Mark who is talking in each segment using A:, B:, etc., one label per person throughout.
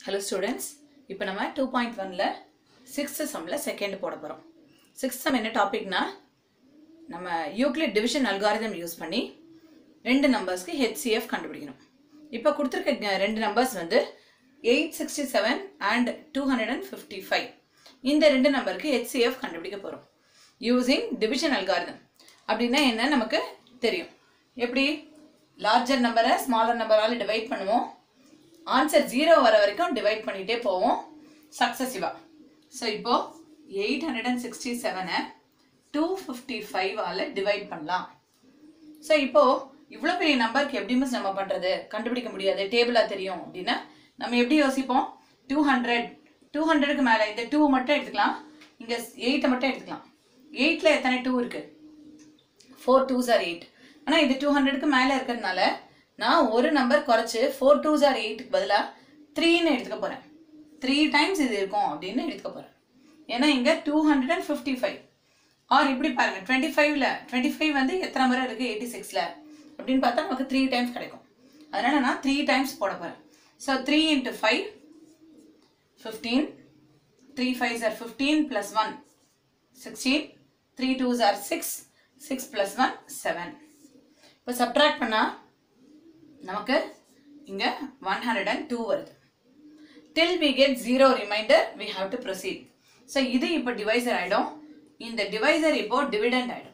A: hello students இப்போ நம்ம two point ஒனில் சிக்ஸ்த்து சம்மில் செகண்ட் போட போகிறோம் சிக்ஸ்த் சம் என்ன டாபிக்னா நம்ம யூக்ளிட் டிவிஷன் அல்காரிதம் யூஸ் பண்ணி ரெண்டு நம்பர்ஸ்க்கு ஹெச்சிஎஃப் கண்டுபிடிக்கணும் இப்போ கொடுத்துருக்க ரெண்டு நம்பர்ஸ் வந்து eight sixty seven and two hundred and fifty five இந்த ரெண்டு நம்பருக்கு ஹெச்சிஎஃப் கண்டுபிடிக்க போகிறோம் யூஸிங் டிவிஷன் அல்காரிதம் அப்படின்னா என்ன நமக்கு தெரியும் எப்படி லார்ஜர் நம்பரை ஸ்மாலர் நம்பரால் டிவைட் பண்ணுவோம் ஆன்சர் ஜீரோ வர வரைக்கும் டிவைட் பண்ணிகிட்டே போவோம் சக்ஸஸிவாக ஸோ இப்போ எயிட் ஹண்ட்ரட் அண்ட் சிக்ஸ்டி செவனை டூ ஃபிஃப்டி ஃபைவால் டிவைட் பண்ணலாம் ஸோ இப்போ இவ்வளோ பெரிய நம்பருக்கு எப்படி மிஸ் நம்ம பண்ணுறது கண்டுபிடிக்க முடியாது டேபிளாக தெரியும் அப்படின்னா நம்ம எப்படி யோசிப்போம் டூ ஹண்ட்ரட் டூ ஹண்ட்ரடுக்கு மேலே இந்த டூ மட்டும் எடுத்துக்கலாம் இங்கே எயிட்டை மட்டும் எடுத்துக்கலாம் எயிட்டில் எத்தனை டூ இருக்குது ஃபோர் டூ ஆர் எயிட் ஆனால் இது டூ ஹண்ட்ரடுக்கு மேலே இருக்கிறதுனால நான் ஒரு நம்பர் குறைச்சி ஃபோர் டூ ஆர் எயிட்டுக்கு பதிலாக த்ரீன்னு எடுத்துக்க போகிறேன் த்ரீ டைம்ஸ் இது இருக்கும் அப்படின்னு எடுத்துக்க போகிறேன் ஏன்னா இங்கே two hundred and fifty five or இப்படி பாருங்க டுவெண்ட்டி ஃபைவ்ல டுவெண்ட்டி ஃபைவ் வந்து எத்தனை முறை இருக்குது எயிட்டி சிக்ஸில் அப்படின்னு பார்த்தா நமக்கு த்ரீ டைம்ஸ் கிடைக்கும் அதனால நான் த்ரீ டைம்ஸ் போட போகிறேன் so three into five fifteen three five are fifteen plus one sixteen three twos are six six plus one seven இப்போ சப்ட்ராக்ட் பண்ணால் நமக்கு இங்கே ஒன் ஹண்ட்ரட் அண்ட் டூ வருது till we get zero remainder we have to proceed so இது இப்போ divisor ஆகிடும் இந்த divisor இப்போ டிவிடெண்ட் ஆகிடும்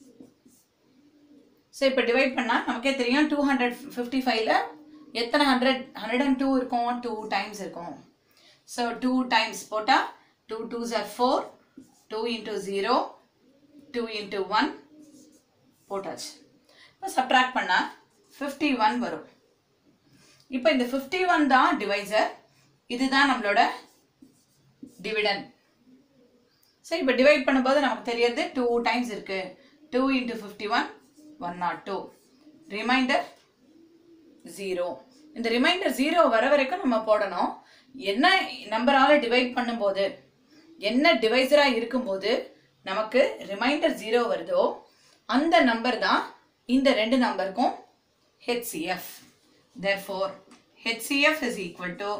A: ஸோ இப்போ டிவைட் பண்ணால் நமக்கே தெரியும் டூ ஹண்ட்ரட் ஃபிஃப்டி ஃபைவ்ல எத்தனை ஹண்ட்ரட் ஹண்ட்ரட் அண்ட் டூ இருக்கும் டூ டைம்ஸ் இருக்கும் ஸோ டூ டைம்ஸ் போட்டால் two twos are four two into zero two into one போட்டாச்சு இப்போ சப்ட்ராக்ட் பண்ணால் ஃபிஃப்டி ஒன் வரும் இப்போ இந்த ஃபிஃப்டி ஒன் தான் டிவைசர் இதுதான் நம்மளோட டிவிடன் ஸோ இப்போ டிவைட் பண்ணும்போது நமக்கு தெரியறது டூ டைம்ஸ் இருக்கு two into fifty one one nought two remainder zero இந்த ரிமைண்டர் ஜீரோ வர வரைக்கும் நம்ம போடணும் என்ன நம்பரால் டிவைட் பண்ணும்போது என்ன டிவைசராக இருக்கும்போது நமக்கு ரிமைண்டர் ஜீரோ வருதோ அந்த நம்பர் தான் இந்த ரெண்டு நம்பருக்கும் HCF therefore HCF is equal to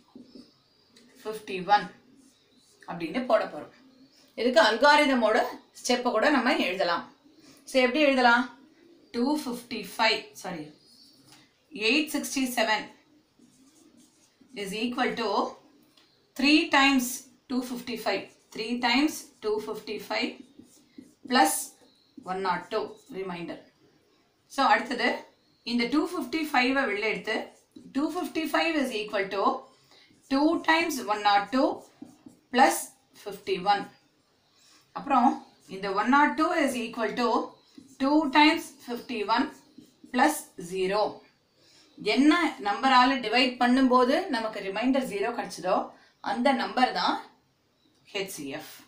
A: 51 அப்படின்னு போட போகிறோம் இதுக்கு அல்காரிதமோட ஸ்டெப்பை கூட நம்ம எழுதலாம் ஸோ எப்படி எழுதலாம் two fifty five sorry eight sixty seven is equal to three times two fifty five three times two fifty five plus one nought two remainder so அடுத்தது இந்த டூ ஃபிஃப்டி ஃபைவை வெளில எடுத்து two fifty five is equal to two times one nought two plus fifty one அப்புறம் இந்த one nought two is equal to two times fifty one plus zero என்ன நம்பரால் divide பண்ணும்போது நமக்கு ரிமைண்டர் ஜீரோ கிடச்சதோ அந்த நம்பர் தான் ஹெச்சிஎஃப்